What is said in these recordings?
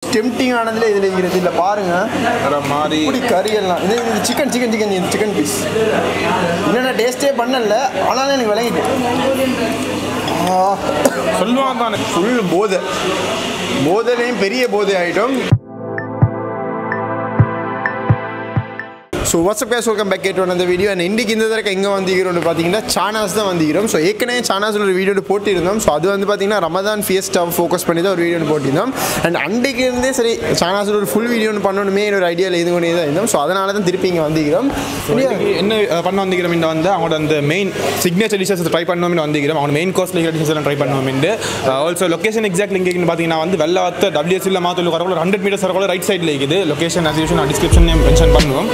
Most tempting ஆனதுல இதில் இருக்கிறது இல்லை பாருங்க வேற மாதிரி இப்படி கறி எல்லாம் இது இது சிக்கன் சிக்கன் சிக்கன் இது சிக்கன் பீஸ் என்னென்ன டேஸ்ட்டே பண்ணல ஆனாலும் எனக்கு விளங்கிட்டு சொல்லுவான் தானே ஃபுல் போதை போதையிலையும் பெரிய போதை ஆகிட்டோம் so what's up guys welcome back கேட்டு அந்த வீடியோ அண்ட் இன்றைக்கி இந்த தடவை எங்கே வந்திருக்கிறோம்னு பார்த்தீங்கன்னா சானாஸ் தான் வந்திருக்கிறோம் ஸோ ஏற்கனவே சானாஸில் ஒரு வீடியோ போட்டிருந்தோம் ஸோ அது வந்து பார்த்தீங்கன்னா ரமதான் ஃபியஸ்டாவை ஃபோக்கஸ் பண்ணி தான் ஒரு வீடியோ போட்டிருந்தோம் அண்ட் அன்றைக்கு இருந்தே சரி சானாஸில் ஒரு ஃபுல் வீடியோ பண்ணணுமே ஒரு ஐடியாவில் இது பண்ணி தான் இருந்தோம் ஸோ அதனால தான் திருப்பி இங்கே வந்திருக்கிறோம் இன்னைக்கு என்ன அஹ், பண்ண வந்திக்கிறோம் இந்த வந்து அவங்களோட அந்த மெயின் சிக்னேச்சர் டிஷஸ் ட்ரை பண்ணணும்னு வந்திக்கிறோம் அவங்க மெயின் கோர்ஸில் இருக்கிற டிஷஸ் எல்லாம் ட்ரை பண்ணணும்னு ஆல்சோ லொகேஷன் எக்ஸாக்ட் லிங்க் பார்த்தீங்கன்னா வந்து வெள்ளவத்த டபிள்யூஎஸ்சில் மாத்தூர் வரக்குள்ள ஹண்ட்ரட் மீட்டர்ஸ் வரக்குள்ள ரைட் சைடில் இருக்குது லொகேஷன் அஸ் யூஷன் நான் டிஸ்கிரிப்ஷன் மென்ஷன் பண்ணுவோம்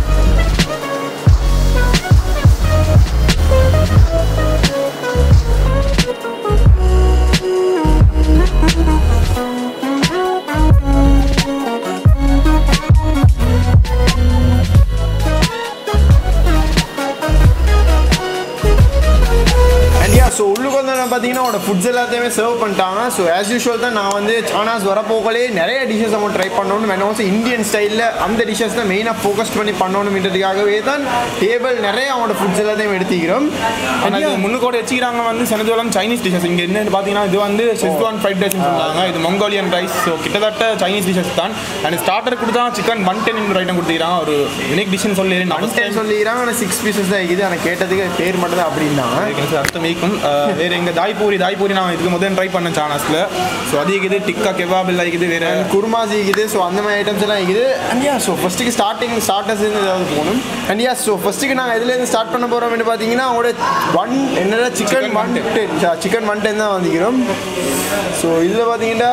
அண்ட் யா ஸோ உள்ளுக்கு வந்து என்ன பார்த்தீங்கன்னா அவனோட ஃபுட்ஸ் எல்லாத்தையுமே சர்வ் பண்ணிட்டாங்க ஸோ ஆஸ் யூஷுவல் தான் நான் வந்து சானாஸ் வரப்போகலே நிறைய டிஷ்ஷஸ் அவங்க ட்ரை பண்ணணும் வேணும் ஆல்சோ இந்தியன் ஸ்டைலில் அந்த டிஷ்ஷஸ் தான் மெயினாக ஃபோக்கஸ் பண்ணி பண்ணணுன்றதுக்காகவே தான் டேபிள் நிறைய அவனோட ஃபுட்ஸ் எல்லாத்தையும் எடுத்துக்கிறோம் ஆனால் இது முன்னுக்கோட வச்சுக்கிறாங்க வந்து செனதுவலம் சைனீஸ் டிஷஸ் இங்கே என்னன்னு பார்த்தீங்கன்னா இது வந்து செஸ்வான் ஃப்ரைட் ரைஸ் சொல்லுவாங்க இது மங்கோலியன் ரைஸ் ஸோ கிட்டத்தட்ட சைனீஸ் டிஷஸ் தான் அண்ட் ஸ்டார்டர் கொடுத்தா சிக்கன் மண்டன் ஐட்டம் கொடுத்துக்கிறாங்க ஒரு யூனிக் டிஷ்னு சொல்லி அன்டைம் சொல்லிக்கிறாங்க ஆனால் சிக்ஸ் பீசஸ் தான் இருக்குது ஆனால் கேட்டதுக்கு பேர் மட்டும் தான் அப்படின்னாங்க எனக்கு அர்த்தம் வைக்கும் அஹ் வேற எங்க தாய்பூரி தாய்பூரி நான் இதுக்கு முதல் ட்ரை பண்ணேன் சானஸ்ல ஸோ அது இருக்குது டிக்கா கெபாப் எல்லாம் இருக்குது வேற குருமாசி இருக்குது ஸோ அந்த மாதிரி ஐட்டம்ஸ் எல்லாம் இருக்குது அண்ட் யா ஸோ ஃபஸ்ட்டுக்கு ஸ்டார்டிங் ஸ்டார்டர்ஸ் ஏதாவது போகணும் அண்ட் யா ஸோ ஃபஸ்ட்டுக்கு நாங்கள் எதுலேருந்து ஸ்டார்ட் பண்ண போகிறோம்னு பார்த்தீங்கன்னா அவங்களோட ஒன் என்னடா chicken Chicken one mutton. Ten chicken one ten தான் வந்துக்கிறோம் ஸோ இதில் பார்த்தீங்கன்னா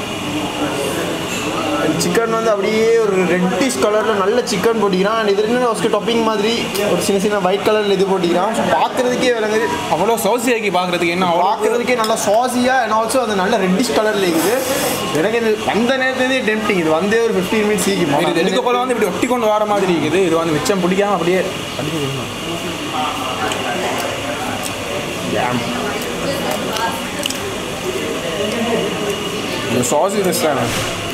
சிக்கன் வந்து அப்படியே ஒரு ரெட்டிஷ் கலரில் நல்ல சிக்கன் போட்டிக்கிறான் அண்ட் இது என்ன ஃபஸ்ட்டு டாப்பிங் மாதிரி ஒரு சின்ன சின்ன ஒயிட் கலரில் இது போட்டிக்கிறான் ஸோ பார்க்குறதுக்கே விளங்குது அவ்வளோ சோசியாக்கி பார்க்கறதுக்கு என்ன அவ்வளோ பார்க்கறதுக்கே நல்லா சாசியாக அண்ட் ஆல்சோ அது நல்ல ரெட்டிஷ் கலரில் இருக்குது எனக்கு இது வந்த நேரத்துலேருந்தே டெம்டிங் இது வந்தே ஒரு ஃபிஃப்டீன் மினிட்ஸ் இது எடுக்க போல வந்து இப்படி ஒட்டி கொண்டு வர மாதிரி இருக்குது இது வந்து மிச்சம் பிடிக்காம அப்படியே சாசி ரெஸ்டாரண்ட்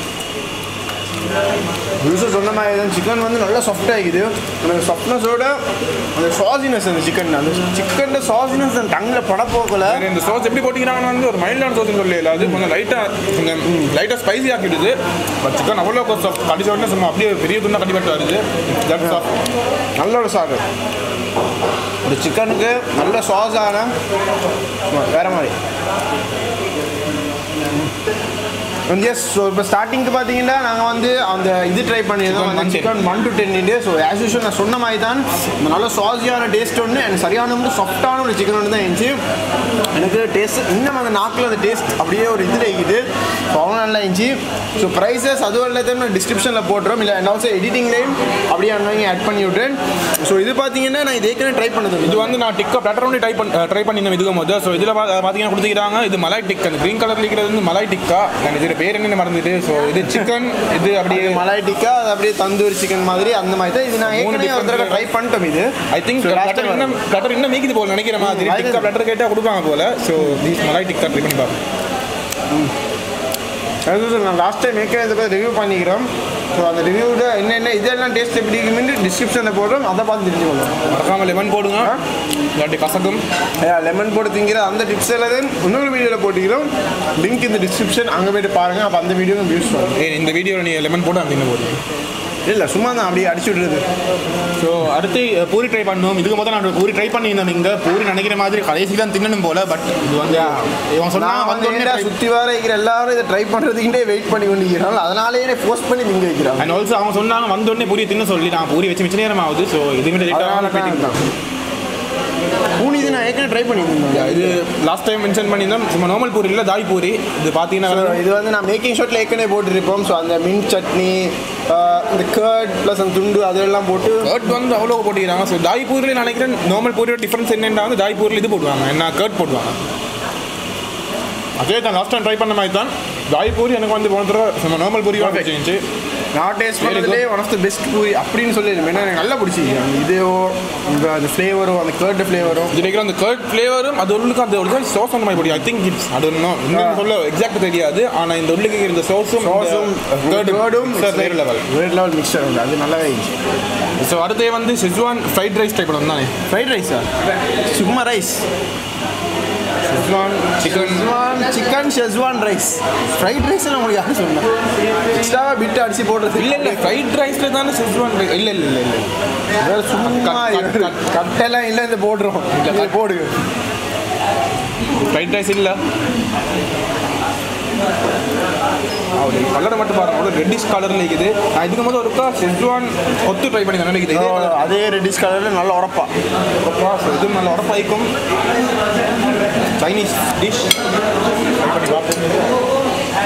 யூஸர் சொன்ன மாதிரி தான் சிக்கன் வந்து நல்லா சாஃப்டாக இருக்குது அந்த சாஃப்ட்னஸோட அந்த சாசினஸ் அந்த சிக்கன் அந்த சிக்கன் சாசினஸ் அந்த டங்கில் படப்போக்கல வேற இந்த சோஸ் எப்படி போட்டிக்கிறாங்கன்னு வந்து ஒரு மைல்டான சோஸ்னு சொல்லல அது கொஞ்சம் லைட்டாக கொஞ்சம் லைட்டாக ஸ்பைசி ஆக்கிடுது பட் சிக்கன் அவ்வளோ கொஞ்சம் கடிச்ச உடனே சும்மா அப்படியே பெரிய துண்டா கண்டிப்பாக வருது தட்ஸ் ஆஃப் நல்ல ஒரு சாறு ஒரு சிக்கனுக்கு நல்ல சாஸான வேற மாதிரி எஸ் ஸோ இப்போ ஸ்டார்டிங்க்கு பார்த்தீங்கன்னா நாங்கள் வந்து அந்த இது ட்ரை பண்ணியிருந்தோம் Chicken அந்த mutton. Chicken one two ten இது ஸோ ஆஸ் யூஷுவல் நான் சொன்ன மாதிரி தான் நல்ல சாஸியான டேஸ்ட் ஒன்று எனக்கு சரியான வந்து சாஃப்டான ஒரு சிக்கன் ஒன்று தான் இருந்துச்சு எனக்கு டேஸ்ட் இன்னும் அந்த நாக்கில் அந்த டேஸ்ட் அப்படியே ஒரு இதில் இருக்குது ஸோ அவ்வளோ நல்லா இருந்துச்சு ஸோ ப்ரைஸஸ் அதுவும் எல்லாத்தையும் நான் டிஸ்கிரிப்ஷனில் போட்டுறோம் இல்லை அண்ட் ஆல்சோ எடிட்டிங்லேயும் அப்படியே அங்கே ஆட் பண்ணி விட்றேன் ஸோ இது பார்த்தீங்கன்னா நான் இது ஏற்கனவே ட்ரை பண்ணது இது வந்து நான் டிக்கா பிளட்டர் ஒன்று ட்ரை பண்ண ட்ரை பண்ணியிருந்தேன் இதுக்கும் போது ஸோ இதில் பார்த்தீங்கன்னா கொடுத்துக்கிறாங்க இது மலாய் டிக்கா அந்த க்ரீன் கலர் இருக்கிறது வந்து மலாய் டிக்கா நான் இதோட பேர் என்னன்னு மறந்துட்டு ஸோ இது சிக்கன் இது அப்படியே மலாய் டிக்கா அது அப்படியே தந்தூரி சிக்கன் மாதிரி அந்த மாதிரி தான் இது நான் மூணு ஏற்கனவே ஒரு தடவை different ட்ரை பண்ணிட்டோம் இது I think So, last platter time இன்னும் பிளட்டர் இன்னும் மீக்குது போல நினைக்கிற மாதிரி ம், டிக்கா அதுதான். பிளட்டர் கேட்டால் கொடுப்பாங்க போல so these malai tikka try பண்ணி பார்ப்போம் அது நான் லாஸ்ட் டைம் ஏற்கனவே இதை பற்றி ரிவ்யூ பண்ணிக்கிறோம் ஸோ அந்த ரிவ்யூவில் என்னென்ன இதெல்லாம் டேஸ்ட் எப்படி இருக்குன்னு டிஸ்கிரிப்ஷனில் போடுறோம் அதை பார்த்து தெரிஞ்சுக்கணும் மறக்காம லெமன் போடுங்க இல்லாட்டி கசக்கும் லெமன் போட்டு திங்கிற அந்த டிப்ஸ் எல்லாத்தையும் இன்னொரு வீடியோவில் போட்டுக்கிறோம் லிங்க் இந்த டிஸ்கிரிப்ஷன் அங்கே போயிட்டு பாருங்கள் அப்போ அந்த வீடியோ வியூஸ் வரும் ஏய், இந்த வீடியோவில் நீங்கள் லெமன் போட்டு அந்த இன்னும் போடுங்க இல்லை சும்மா தான் அப்படியே அடிச்சு விடுறது ஸோ அடுத்து அஹ், பூரி ட்ரை பண்ணோம் இதுக்கு முதல்ல நான் பூரி ட்ரை பண்ணியிருந்தேன் இங்கே பூரி நினைக்கிற மாதிரி கடைசிக்கு தான் தின்னணும் போல பட் இது வந்து இவன் சொன்னா நான் வந்து வந்து சுற்றி வர இருக்கிற எல்லாரும் இதை ட்ரை பண்ணுறதுக்கிட்டே வெயிட் பண்ணி கொண்டிருக்கிறோம் அதனாலேயே போஸ்ட் பண்ணி திங்க வைக்கிறாங்க அண்ட் ஆல்சோ அவங்க சொன்னாங்க வந்த உடனே பூரி தின்னு சொல்லி நான் பூரி வச்சு மிச்ச நேரம் ஆகுது ஸோ இதுமே அதனால தான் பூனி இது நான் ஏற்கனவே ட்ரை பண்ணியிருந்தேன் இது லாஸ்ட் டைம் மென்ஷன் பண்ணியிருந்தோம் சும்மா நார்மல் பூரி இல்லை தாய் பூரி இது பார்த்தீங்கன்னா So, இது வந்து நான் மேக்கிங் ஷாட்டில் ஏற்கனவே போட்டுருப்போம் ஸோ அந்த மின் சட்னி ஆஹ், இந்த கர்ட் ப்ளஸ் அந்த துண்டு அதெல்லாம் போட்டு கர்ட் வந்து அவ்வளோ போட்டிக்கிறாங்க ஸோ தாய் பூரியில் நினைக்கிறேன் நார்மல் பூரியோட டிஃப்ரென்ஸ் என்னென்னா வந்து தாய் பூரியில் இது போடுவாங்க என்ன கர்ட் போடுவாங்க அதே தான் லாஸ்ட் டைம் ட்ரை பண்ண மாதிரி தான் தாய் பூரி எனக்கு வந்து போன தடவை நம்ம நார்மல் பூரி இருந்துச்சு நான் டேஸ்ட் Very பண்ணதுலேயே one of the best puri அப்படின்னு சொல்லிடுவேன் ஏன்னா எனக்கு நல்லா பிடிச்சிருக்கு அந்த இதோ இந்த அந்த ஃப்ளேவரும் அந்த கேர்டு ஃப்ளேவரும் இது இருக்கிற அந்த கர்ட் ஃப்ளேவரும் அது உள்ளுக்கு அந்த ஒரிஜினல் சோஸ் அந்த மாதிரி ஐ திங்க் இட்ஸ் அது இன்னும் இன்னும் சொல்ல எக்ஸாக்ட் தெரியாது ஆனால் இந்த உள்ளுக்கு இருக்கிற இந்த சோஸும் சாஸும் கேர்டும் வேறு லெவல் வேறு லெவல் மிக்சர் உண்டு அது நல்லாவே இருந்துச்சு ஸோ அடுத்து வந்து ஷெஸ்வான் ஃப்ரைட் ரைஸ் டைப் பண்ணணும் தானே ஃப்ரைட் ரைஸா சும்மா rice schezwan chicken schezwan chicken schezwan rice fried rice உங்களுக்கு யாரும் சொன்னா எக்ஸ்ட்ராவாக பிட்டு அடிச்சு போடுறது இல்லை இல்லை ஃப்ரைட் ரைஸில் தானே ஷெஸ்வான் ரைஸ் இல்லை இல்லை இல்லை இல்லை வேற சும்மா கட், கட், கட். கட்டெல்லாம் இல்லை இந்த போடுறோம் இல்லை போடுங்க ஃப்ரைட் ரைஸ் இல்லை அவரு கலரை மட்டும் பாருங்க அவ்வளோ ரெட்டிஷ் கலரில் இருக்குது நான் இதுக்கு முதல்ல ஒருக்கா ஷெஸ்வான் கொத்து ட்ரை பண்ணி நினைக்குது இதே colour. அதே ரெட்டிஷ் கலரில் நல்ல உரப்பா உரப்பா, so இதுவும் நல்ல உரப்பாய்க்கும் சைனீஸ் டிஷ் ட்ரை பண்ணி பார்ப்போம்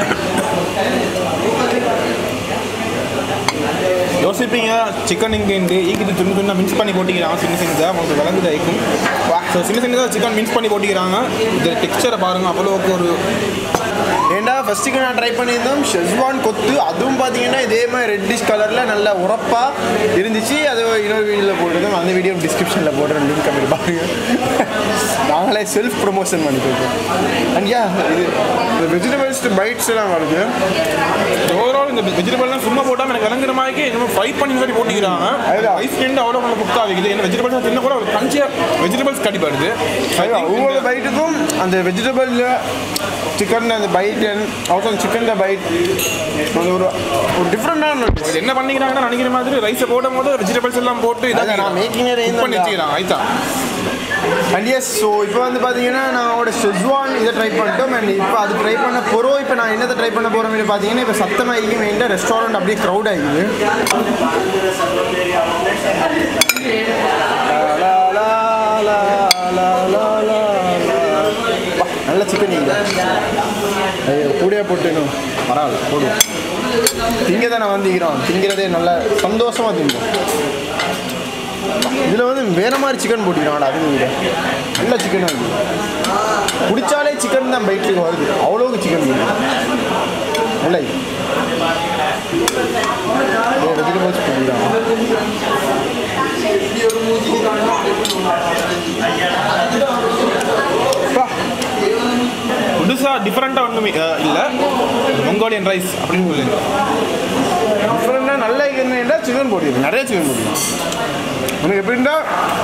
யோசிப்பீங்க சிக்கன் இங்கே இருந்து ஈக்கிட்டு துண்டு துண்டா மிக்ஸ் பண்ணி போட்டிக்கிறாங்க சின்ன சின்னதாக உங்களுக்கு விளங்குது ஆயிக்கும் ஸோ சின்ன சின்னதாக சிக்கன் மிக்ஸ் பண்ணி போட்டிக்கிறாங்க இந்த டெக்ஸ்சரை பாருங்கள் அவ்வளோக்கு ஒரு ஏண்டா ஃபஸ்ட்டுக்கு நான் ட்ரை பண்ணியிருந்தோம் ஷெஸ்வான் கொத்து அதுவும் பார்த்தீங்கன்னா இதே மாதிரி ரெட்டிஷ் கலரில் நல்ல உரப்பாக இருந்துச்சு அது இன்னொரு வீடியோவில் போட்டிருந்தோம் அந்த வீடியோ டிஸ்கிரிப்ஷனில் போடுறேன் லிங்க் அப்படி பாருங்க நாங்களே செல்ஃப் ப்ரொமோஷன் பண்ணிட்டு அண்ட் யா இது இந்த வெஜிடபிள்ஸ் பைட்ஸ் எல்லாம் வருது ஓவரால் இந்த வெஜிடபிள்லாம் சும்மா போட்டாமல் எனக்கு விளங்குற மாதிரி இன்னும் ஃப்ரை பண்ணி மாதிரி போட்டிக்கிறாங்க அதுதான். ஐஸ் கிண்டு அவ்வளோ நல்லா குக் ஆகுது ஏன்னா வெஜிடபிள்ஸ் தின்ன கூட ஒரு கஞ்சியாக வெஜிடபிள்ஸ் கடிப்படுது அதுதான் ஒவ்வொரு பைட்டுக்கும் அந்த வெஜிடபிளில் சிக்கன் அந்த பைட் அவுட் சிக்கனில் பைட் அது ஒரு ஒரு டிஃப்ரெண்டான இது என்ன பண்ணிக்கிறாங்கன்னா நினைக்கிற மாதிரி ரைஸை போடும் போது வெஜிடபிள்ஸ் எல்லாம் போட்டு அதான் நான் making it cook பண்ணி தான். வச்சுக்கிறாங்க ஆயிட்டா அண்ட் எஸ் ஸோ இப்போ வந்து பார்த்தீங்கன்னா நான் அவட ஷெஸ்வான் இதை ட்ரை பண்ணிட்டோம் அண்ட் இப்போ அது ட்ரை பண்ண போகிறோம் இப்போ நான் என்னத்தை ட்ரை பண்ண போகிறோம்னு பார்த்தீங்கன்னா இப்போ சத்தமாகி மெயினாக ரெஸ்டாரண்ட் அப்படியே க்ரௌட் ஆகிடுது நல்ல சிக்கன் இல்லை ஐயோ கூடயே போட்டுணும் பரவாயில்ல போடுவோம் திங்க தானே வந்திக்கிறோம் திங்கிறதே நல்ல சந்தோஷமாக திங்கும் இதில் வந்து வேற மாதிரி சிக்கன் போட்டிக்கிறான் அது விட நல்ல சிக்கன் வருது பிடிச்சாலே சிக்கன் தான் பைட்டுக்கு வருது அவ்வளோக்கு சிக்கன் நல்ல வெஜிடபிள்ஸ் போட்டிக்கிறான் புதுசாக டிஃப்ரெண்ட்டாக ஒன்றுமே இல்லை மங்கோலியன் ரைஸ் அப்படின்னு சொல்லுங்க டிஃப்ரெண்டாக நல்ல என்னன்னா சிக்கன் போட்டிருக்கு நிறைய சிக்கன் போட்டிருக்கு உனக்கு எப்படின்னா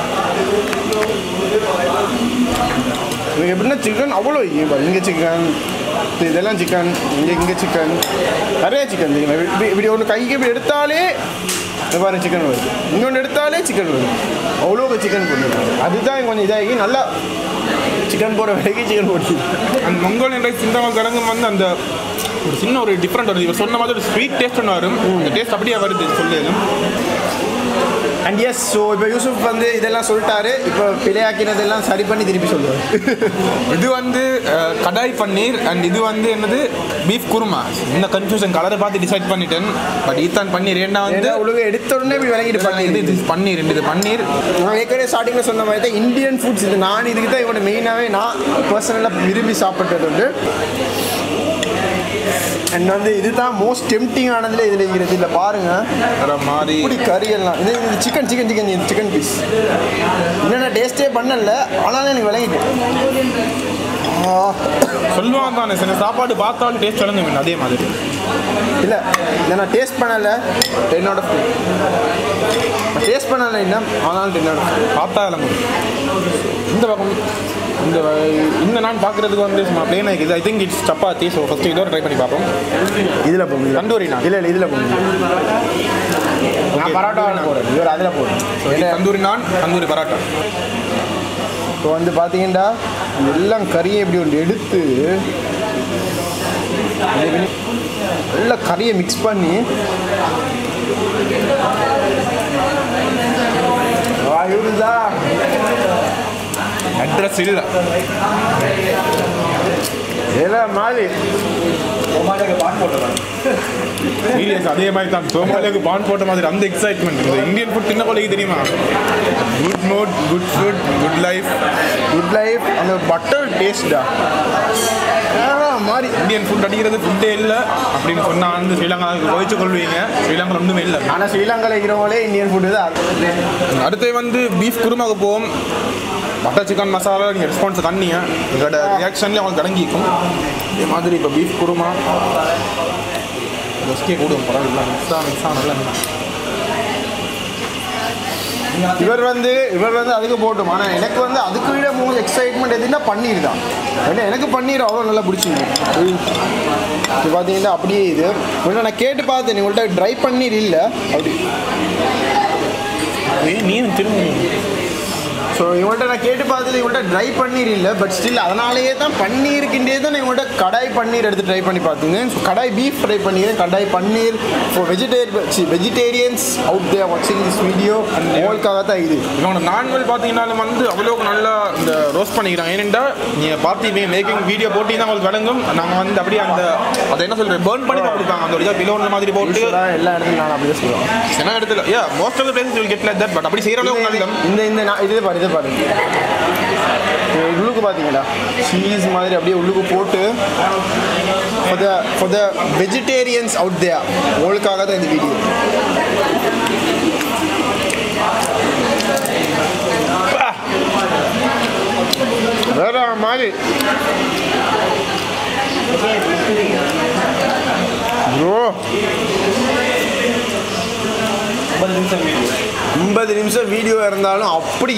உனக்கு எப்படின்னா சிக்கன் அவ்வளோ இங்கே சிக்கன் இதெல்லாம் சிக்கன் இங்கே இங்கே சிக்கன் நிறைய சிக்கன் இப்படி இப்படி ஒன்று கைக்கு இப்படி எடுத்தாலே இந்த பாருங்க சிக்கன் வருது இன்னொன்று எடுத்தாலே சிக்கன் வருது அவ்வளோ சிக்கன் போட்டுருக்காங்க அதுதான் கொஞ்சம் இதாகி நல்லா சிக்கன் போடுற விலைக்கு சிக்கன் போட்டு அந்த மங்கோலியன் ரைஸ் இந்த கிழங்கு வந்து அந்த ஒரு சின்ன ஒரு டிஃப்ரெண்ட் வருது இவர் சொன்ன மாதிரி ஒரு ஸ்வீட் டேஸ்ட் ஒன்று வரும் அந்த டேஸ்ட் அப்படியே வருது சொல்லியதும் அண்ட் எஸ் ஸோ இப்போ யூசுப் வந்து இதெல்லாம் சொல்லிட்டாரு இப்போ பிழையாக்கினதெல்லாம் சரி பண்ணி திருப்பி சொல்லுவார் இது வந்து அஹ், கடாய் பன்னீர் அண்ட் இது வந்து என்னது பீஃப் குருமா இந்த கன்ஃபியூஷன் கலரை பார்த்து டிசைட் பண்ணிட்டேன் பட் ஈத்தான் பன்னீர் ஏன்னா வந்து ஏன்னா ஒழுங்கு எடுத்த உடனே இப்படி விளங்கிட்டு இது பண்ணி இது பன்னீர் இது பன்னீர் நான் ஏற்கனவே ஸ்டார்டிங்கில் சொன்ன மாதிரி தான் இந்தியன் ஃபுட்ஸ் இது நான் இதுக்கு தான் இவனோட மெயினாகவே நான் பர்சனலாக விரும்பி சாப்பிட்டது உண்டு அண்ட் வந்து இதுதான் மோஸ்ட் டெம்டிங் ஆனதுல இதில் இருக்கிறது இல்லை பாருங்க வேற மாதிரி இப்படி கறி எல்லாம் இது சிக்கன் சிக்கன் சிக்கன் இது சிக்கன் பீஸ் இன்னும் நான் டேஸ்ட்டே பண்ணல ஆனாலும் எனக்கு விளங்கிட்டு ஆ, சொல்லுவாங்க தானே சில சாப்பாடு பார்த்தாலும் டேஸ்ட் விளங்க அதே மாதிரி இல்லை இதை நான் டேஸ்ட் பண்ணலை என்னோட டேஸ்ட் பண்ணலை என்ன ஆனாலும் என்னோட பார்த்தா விளங்கும் இந்த பக்கம் இந்த வ- இந்த நான் பார்க்குறதுக்கு வந்து சும்மா பிளேனாக இருக்குது I think it's chapati so first இதோட ட்ரை பண்ணி பார்ப்போம் இதில் போகும் தந்தூரி நான் இல்லை இல்லை இதில் போகும் நான் பரோட்டா போடுறேன் இவர் அதில் போடுறேன் தந்தூரி நான் தந்தூரி பராட்டா இப்போ வந்து பார்த்தீங்கன்னா எல்லாம் கறியை இப்படி ஒன்று எடுத்து இப்படி நல்லா கறியை மிக்ஸ் பண்ணி ஆ, இவருதா அட்ரஸ் இல்லை எல்லாம் மாதிரி சீரியஸ் அதே மாதிரி தான் சோமாலியாவுக்கு பான் போட்ட மாதிரி அந்த எக்ஸைட்மெண்ட் இந்த இந்தியன் ஃபுட் தின்ன கொள்ளைக்கு தெரியுமா good mood good food good life good life அந்த பட்டர் டேஸ்டா மாதிரி இந்தியன் ஃபுட் அடிக்கிறது ஃபுட்டே இல்லை அப்படின்னு சொன்னால் வந்து ஸ்ரீலங்காவுக்கு குறைச்சு கொள்வீங்க ஸ்ரீலங்கா ஒன்றுமே இல்லை ஆனால் ஸ்ரீலங்காவில் இருக்கிறவங்களே இந்தியன் ஃபுட்டு தான் அடுத்து வந்து பீஃப் குருமாக்கு போவோம் பட்டர் சிக்கன் மசாலா நீங்கள் ரெஸ்பான்ஸ் தண்ணிங்க உங்களோட ரியாக்ஷன்லேயே அவங்களுக்கு அடங்கிக்கும் இதே மாதிரி இப்போ பீஃப் குருமா ஜஸ்டே கூடுவோம் பரவாயில்ல மிக்ஸாக மிக்ஸாக நல்லா இவர் வந்து இவர் வந்து அதுக்கு போட்டும் ஆனால் எனக்கு வந்து அதுக்கு விட மூணு எக்ஸைட்மெண்ட் எதுன்னா பன்னீர் தான் ஏன்னா எனக்கு பன்னீர் அவ்வளோ நல்லா பிடிச்சிருக்கு இது பார்த்தீங்கன்னா அப்படியே இது உங்கள்ட்ட நான் கேட்டு பார்த்தேன் உங்கள்கிட்ட ட்ரை பன்னீர் இல்லை அப்படி நீயும் திரும்ப ஸோ இவங்கள்ட்ட நான் கேட்டு பார்த்தது இவங்கள்ட்ட ட்ரை பன்னீர் இல்லை பட் ஸ்டில் அதனாலேயே தான் பன்னீருக்குண்டே தான் நான் இவங்கள்ட்ட கடாய் பன்னீர் எடுத்து ட்ரை பண்ணி பார்த்துங்க ஸோ கடாய் பீஃப் ட்ரை பண்ணிக்கிறேன் kadai paneer for vegetarian vegetarians out there வாட்சிங் திஸ் வீடியோ உங்களுக்காக தான் இது இவங்க நான்வெல் பார்த்தீங்கன்னாலும் வந்து அவ்வளோக்கு நல்லா இந்த ரோஸ்ட் பண்ணிக்கிறாங்க ஏனெண்டா நீங்கள் பார்த்து மேக்கிங் வீடியோ போட்டிங்கன்னா உங்களுக்கு விளங்கும் நாங்கள் வந்து அப்படியே அந்த அதை என்ன சொல்கிறேன் பேர்ன் பண்ணி தான் கொடுப்பாங்க அந்த ஒரு இதாக பிலோன் மாதிரி போட்டு Usually எல்லா இடத்துலையும் நான் அப்படியே சொல்லுவேன் சில இடத்துல a most of the places will get like that but அப்படி செய்கிற அளவுக்கு நல்ல இந்த இந்த நான் இது பாரு இது பாரு இது உள்ளுக்கு பார்த்தீங்களா சீஸ் மாதிரி அப்படியே உள்ளுக்கு போட்டு for the for the vegetarians out there உங்களுக்காக தான் இந்த வீடியோ வேற மாதிரி ப்ரோ ஐம்பது நிமிஷம் வீடியோ இருந்தாலும் அப்படி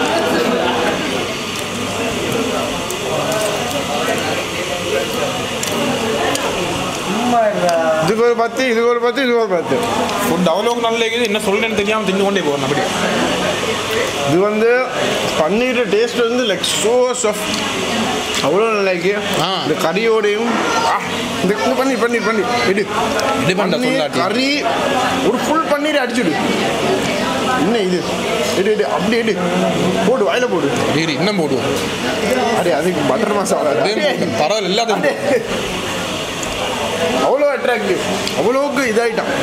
இதுக்கு ஒரு பத்து இதுக்கு ஒரு பத்து இதுக்கு ஒரு பத்து ஃபுட் அவ்வளோக்கு நல்ல இருக்குது என்ன சொல்கிறேன்னு தெரியாமல் தின்னு கொண்டே போகணும் அப்படி இது வந்து பன்னீர் டேஸ்ட் வந்து லைக் ஸோ சஃப் அவ்வளோ நல்லா இருக்கு ஆ. இந்த கறியோடையும் ஆ, இந்த இந்த பன்னீர் பன்னீர் பன்னீர் எடு இது பண்ண பன்னீர், ஃபுல்லாக கறி ஒரு ஃபுல் பன்னீர் அடிச்சுடு என்ன இது எடு எடு அப்படி எடு போடு வாயில போடு சரி இன்னும் போடுவோம் அடே அதுக்கு பட்டர் மசாலா அதே போடுவோம். பரவாயில்ல எல்லாத்தையும் அவ்வளோ அட்ராக்டிவ் அவ்வளோக்கு இதாயிட்டான்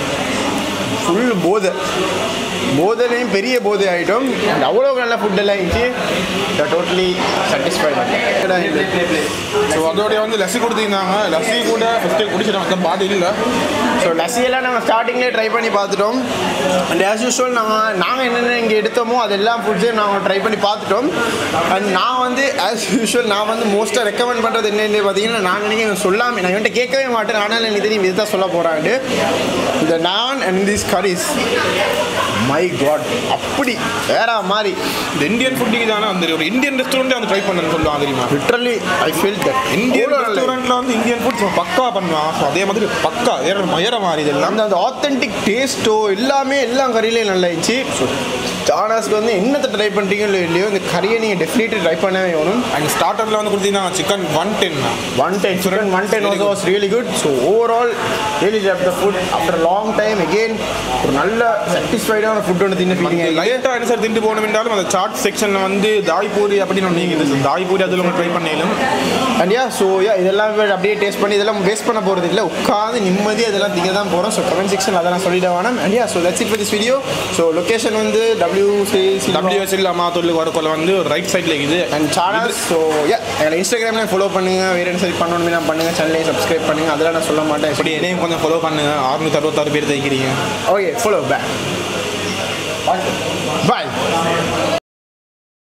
ஃபுல் போதை போதையிலையும் பெரிய போதை ஆகிட்டோம் அண்ட் அவ்வளோ நல்ல ஃபுட்டெல்லாம் இருந்துச்சு டோட்டலி சாட்டிஸ்ஃபைட் ஸோ அதோடைய வந்து லஸ்ஸி கொடுத்துருந்தாங்க லஸ்ஸி கூட ஃபஸ்ட்டு குடிச்சிட்டோம் அந்த பாட்டு இல்லை ஸோ லஸ்ஸியெல்லாம் நாங்கள் ஸ்டார்டிங்லேயே ட்ரை பண்ணி பார்த்துட்டோம் அண்ட் ஆஸ் யூஸ்வல் நாங்கள் நாங்கள் என்னென்ன இங்கே எடுத்தோமோ அது எல்லா ஃபுட்ஸையும் நாங்கள் ட்ரை பண்ணி பார்த்துட்டோம் அண்ட் நான் வந்து ஆஸ் யூஸ்வல் நான் வந்து மோஸ்ட்டாக ரெக்கமெண்ட் பண்ணுறது என்னென்னு பார்த்தீங்கன்னா நான் நினைக்கிறேன் சொல்லாமல் நான் இவன்ட்ட கேட்கவே மாட்டேன் ஆனால் எனக்கு தெரியும் இது தான் சொல்ல போகிறான்ட்டு இந்த நான் and this curries my god அப்படி வேற மாதிரி இந்த இந்தியன் ஃபுட்டுக்கு தானே அந்த ஒரு இந்தியன் ரெஸ்டாரண்ட்டே வந்து ட்ரை பண்ணணும்னு சொல்லுவாங்க தெரியுமா literally I feel that Indian ரெஸ்டாரண்ட்டில் வந்து இந்தியன் ஃபுட்ஸ் பக்கா பண்ணுவான் ஸோ அதே மாதிரி பக்கா ஏற மயற மாதிரி இதெல்லாம் அந்த அந்த ஆத்தென்டிக் டேஸ்ட்டோ எல்லாமே எல்லா கறியிலையும் நல்லா இருந்துச்சு ஸோ ஜானாஸ்க்கு வந்து என்னத்தை ட்ரை பண்ணுறீங்களோ இல்லையோ இந்த கறியை நீங்கள் டெஃபினெட்லி ட்ரை பண்ணவே வேணும் அண்ட் ஸ்டார்டரில் வந்து கொடுத்தீங்கன்னா chicken one ten one ten chicken one ten also was really good so overall really love the food after long time again ஒரு நல்ல சாட்டிஸ்ஃபைடான ஃபுட் ஒன்று தின்ன ஃபீலிங் லைட்டாக என்ன சார் திண்டு போகணும் என்றாலும் அந்த சாட் செக்ஷனில் வந்து தாய் பூரி அப்படின்னு ஒன்று இருக்குது தாய் பூரி அதில் உங்களுக்கு ட்ரை பண்ணிடலும் அண்ட் யா ஸோ யா இதெல்லாம் அப்படியே டேஸ்ட் பண்ணி இதெல்லாம் வேஸ்ட் பண்ண போகிறது இல்லை உட்காந்து நிம்மதியாக இதெல்லாம் திங்க தான் போகிறோம் ஸோ கமெண்ட் செக்ஷன் அதெல்லாம் சொல்லிட வேணாம் and yeah so that's it for this video so location வந்து டபிள்யூ சி டபிள்யூஎஸ் இல்லாமல் தொழில் வரக்குள்ள வந்து ரைட் சைடில் இருக்குது அண்ட் சேனல் ஸோ யா எங்களை இன்ஸ்டாகிராமில் ஃபாலோ பண்ணுங்கள் வேறு என்ன சரி பண்ணணும்னா பண்ணுங்கள் சேனலையும் சப்ஸ்கிரைப் பண்ணுங்கள் அதெல்லாம் நான் சொல்ல மாட்டேன் இப்படி என்னையும் கொஞ்சம் ஃபாலோ பண்ணுங்க அறுநூத்தி அறுபத்தாறு பேர் தைக்கிறீங்க ஓகே ஃபாலோ பேக் பாய்